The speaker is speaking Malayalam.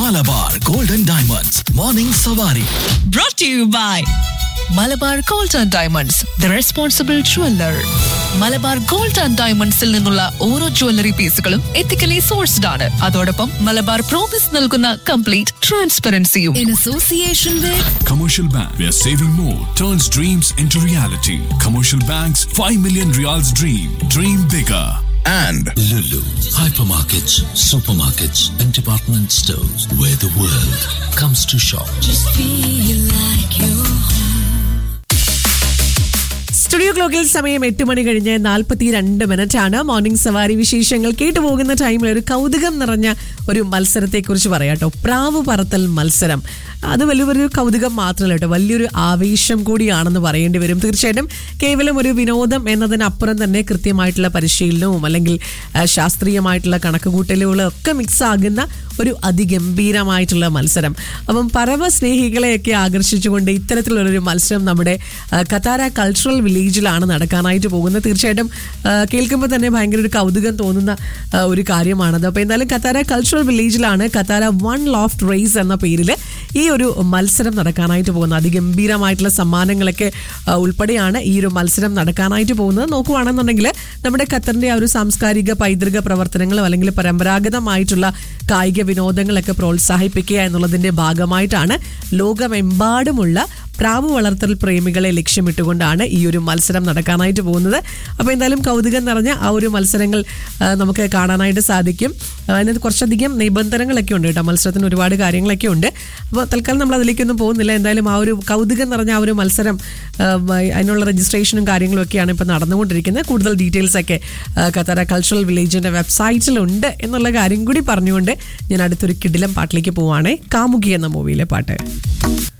മലബാർ ഗോൾഡൻ ഡയമണ്ട്സ് മോർണിംഗ് സവാരി brought to you by Malabar gold and diamonds the responsible jeweller Malabar gold and ഡയമണ്ട്സിൽ നിന്നുള്ള ഓരോ ജ്വല്ലറി പീസുകളും എത്തിക്കലി സോഴ്സ്ഡ് ആണ് അതോടൊപ്പം മലബാർ പ്രോമിസ് നൽകുന്ന കംപ്ലീറ്റ് ട്രാൻസ്പെറൻസിയും in association with Commercial Bank, where saving more turns dreams into reality. Commercial Bank's 5 million reals dream. Dream bigger. and Lulu, hypermarkets, supermarkets, and department stores where the world comes to shop. Studio ക്ലോക്കിൽ സമയം എട്ട് മണി കഴിഞ്ഞ് നാൽപ്പത്തി രണ്ട് മിനിറ്റ് ആണ് മോർണിംഗ് സവാരി വിശേഷങ്ങൾ കേട്ടുപോകുന്ന ടൈമിൽ ഒരു കൗതുകം നിറഞ്ഞ ഒരു മത്സരത്തെക്കുറിച്ച് പറയാട്ടോ പ്രാവ് പറത്തൽ മത്സരം അത് വലിയൊരു കൗതുകം മാത്രമല്ല കേട്ടോ വലിയൊരു ആവേശം കൂടിയാണെന്ന് പറയേണ്ടി വരും തീർച്ചയായിട്ടും കേവലം ഒരു വിനോദം എന്നതിനപ്പുറം തന്നെ കൃത്യമായിട്ടുള്ള പരിശീലനവും അല്ലെങ്കിൽ ആ, ശാസ്ത്രീയമായിട്ടുള്ള കണക്കുകൂട്ടലുകളും ഒക്കെ മിക്സ് ആകുന്ന ഒരു അതിഗംഭീരമായിട്ടുള്ള മത്സരം അപ്പം പറവ സ്നേഹികളെയൊക്കെ ആകർഷിച്ചുകൊണ്ട് ഇത്തരത്തിലുള്ളൊരു മത്സരം നമ്മുടെ ആ, കത്താര കൾച്ചറൽ വില്ലേജിലാണ് നടക്കാനായിട്ട് പോകുന്നത് തീർച്ചയായിട്ടും ആ, കേൾക്കുമ്പോൾ തന്നെ ഭയങ്കര ഒരു കൗതുകം തോന്നുന്ന ആ, ഒരു കാര്യമാണത് അപ്പോൾ എന്തായാലും കത്താര കൾച്ചറൽ വില്ലേജിലാണ് കത്താര വൺ ലോഫ്റ്റ് റേസ് എന്ന പേരിൽ ഈ ഒരു മത്സരം നടക്കാനായിട്ട് പോകുന്നത് അതിഗംഭീരമായിട്ടുള്ള സമ്മാനങ്ങളൊക്കെ ആ, ഉൾപ്പെടെയാണ് ഈ ഒരു മത്സരം നടക്കാനായിട്ട് പോകുന്നത് നോക്കുവാണെന്നുണ്ടെങ്കിൽ നമ്മുടെ ഖത്തറിന്റെ ആ ഒരു സാംസ്കാരിക പൈതൃക പ്രവർത്തനങ്ങളും അല്ലെങ്കിൽ പരമ്പരാഗതമായിട്ടുള്ള കായിക വിനോദങ്ങളൊക്കെ പ്രോത്സാഹിപ്പിക്കുക എന്നുള്ളതിന്റെ ഭാഗമായിട്ടാണ് ലോകമെമ്പാടുമുള്ള പ്രാവ് വളർത്തൽ പ്രേമികളെ ലക്ഷ്യമിട്ടുകൊണ്ടാണ് ഈ ഒരു മത്സരം നടക്കാനായിട്ട് പോകുന്നത് അപ്പോൾ എന്തായാലും കൗതുകം നിറഞ്ഞ ആ ഒരു മത്സരങ്ങൾ ആ, നമുക്ക് കാണാനായിട്ട് സാധിക്കും ആ, അതിനകത്ത് കുറച്ചധികം നിബന്ധനകളൊക്കെ ഉണ്ട് കേട്ടോ മത്സരത്തിന് ഒരുപാട് കാര്യങ്ങളൊക്കെ ഉണ്ട് അപ്പോൾ തൽക്കാലം നമ്മൾ അതിലേക്കൊന്നും പോകുന്നില്ല എന്തായാലും ആ ഒരു കൗതുകം നിറഞ്ഞ ആ ഒരു മത്സരം ആ, വ- അതിനുള്ള രജിസ്ട്രേഷനും കാര്യങ്ങളും ഒക്കെയാണ് ഇപ്പോൾ നടന്നുകൊണ്ടിരിക്കുന്നത് കൂടുതൽ ഡീറ്റെയിൽസ് ഒക്കെ ആ, കത്താര കൾച്ചറൽ വില്ലേജിന്റെ വെബ്സൈറ്റിലുണ്ട് എന്നുള്ള കാര്യം കൂടി പറഞ്ഞുകൊണ്ട് ഞാൻ അടുത്തൊരു കിടിലം പാട്ടിലേക്ക് പോവാണേ കാമുകി എന്ന മൂവിയിലെ പാട്ട്